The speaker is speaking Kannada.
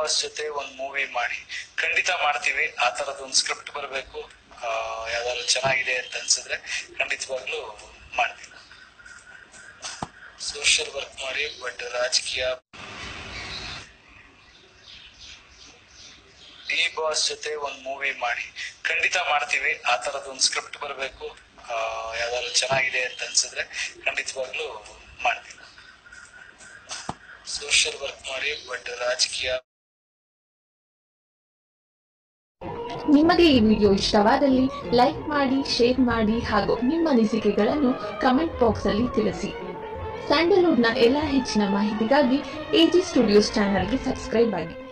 ಬಾಸ್ ಜೊತೆ ಒಂದ್ ಮೂವಿ ಮಾಡಿ ಖಂಡಿತ ಮಾಡ್ತೀವಿ ಆ ತರದ ಒಂದ್ ಸ್ಕ್ರಿಪ್ಟ್ ಬರಬೇಕು ಯಾವ್ದಾದ್ರು ಚೆನ್ನಾಗಿದೆ ಅಂತ ಅನ್ಸಿದ್ರೆ ಖಂಡಿತವಾಗ್ಲೂ ಮಾಡ್ತೀವಿ ಸೋಷಿಯಲ್ ವರ್ಕ್ ಮಾಡಿ ಬಟ್ ರಾಜಕೀಯ ಡಿ ಬಾಸ್ ಜೊತೆ ಒಂದ್ ಮೂವಿ ಮಾಡಿ ಖಂಡಿತ ಮಾಡ್ತೀವಿ ಆ ತರದ ಒಂದ್ ಸ್ಕ್ರಿಪ್ಟ್ ಬರಬೇಕು ಯಾವ್ದಾದ್ರು ಚೆನ್ನಾಗಿದೆ ಅಂತ ಅನ್ಸಿದ್ರೆ ಖಂಡಿತವಾಗ್ಲೂ ಮಾಡ್ತೀವಿ ಸೋಷಿಯಲ್ ವರ್ಕ್ ಮಾಡಿ ಬಟ್ ರಾಜಕೀಯ ನಿಮಗೆ ಈ ವಿಡಿಯೋ ಇಷ್ಟವಾದಲ್ಲಿ ಲೈಕ್ ಮಾಡಿ ಶೇರ್ ಮಾಡಿ ಹಾಗೂ ನಿಮ್ಮ ಅನಿಸಿಕೆಗಳನ್ನು ಕಮೆಂಟ್ ಬಾಕ್ಸ್ ಅಲ್ಲಿ ತಿಳಿಸಿ ಸ್ಯಾಂಡಲ್ವುಡ್ನ ಎಲ್ಲ ಹೆಚ್ಚಿನ ಮಾಹಿತಿಗಾಗಿ ಎಜಿ ಸ್ಟುಡಿಯೋಸ್ ಚಾನಲ್ಗೆ ಸಬ್ಸ್ಕ್ರೈಬ್ ಆಗಿ